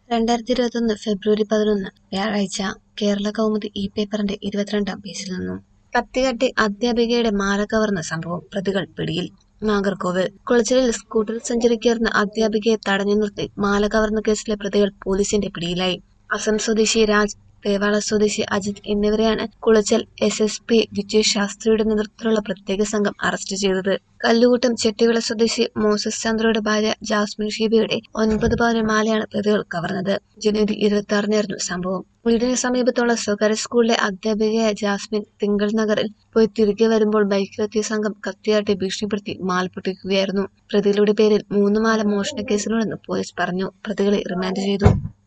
രണ്ടായിരത്തി ഇരുപത്തൊന്ന് ഫെബ്രുവരി പതിനൊന്ന് വ്യാഴാഴ്ച കേരള കൗമുദി ഇ പേപ്പറിന്റെ ഇരുപത്തിരണ്ടാം പേജിൽ നിന്നും കത്തികട്ടി അധ്യാപികയുടെ മാല കവർന്ന സംഭവം പ്രതികൾ പിടിയിൽ നാഗർകോവിൽ കുളച്ചിലിൽ സ്കൂട്ടറിൽ സഞ്ചരിക്കായിരുന്ന അധ്യാപികയെ തടഞ്ഞു നിർത്തി മാല കവർന്ന കേസിലെ പ്രതികൾ പോലീസിന്റെ പിടിയിലായി അസം സ്വദേശി രാജ് തേവാള സ്വദേശി അജിത് എന്നിവരെയാണ് Kulachal S S P Vijay ശാസ്ത്രിയുടെ നേതൃത്വത്തിലുള്ള പ്രത്യേക സംഘം അറസ്റ്റ് ചെയ്തത് കല്ലുകൂട്ടം ചെട്ടിവിള സ്വദേശി മോസസ് ചന്ദ്രയുടെ ഭാര്യ ജാസ്മിൻ ഷീബയുടെ ഒൻപത് പവന മാലയാണ് പ്രതികൾ കവർന്നത് ജനുവരി ഇരുപത്തി ആറിനായിരുന്നു സംഭവം വീടിന് സമീപത്തുള്ള സ്വകാര്യ സ്കൂളിലെ അധ്യാപികയായ ജാസ്മിൻ തിങ്കൾ നഗറിൽ പോയി തിരികെ വരുമ്പോൾ ബൈക്കിലെത്തിയ സംഘം കത്തിയാട്ടി ഭീഷണിപ്പെടുത്തി മാല പൊട്ടിക്കുകയായിരുന്നു പ്രതികളുടെ പേരിൽ മൂന്ന് മാല മോഷണ കേസിലുണ്ടെന്ന് പോലീസ് പറഞ്ഞു പ്രതികളെ റിമാൻഡ് ചെയ്തു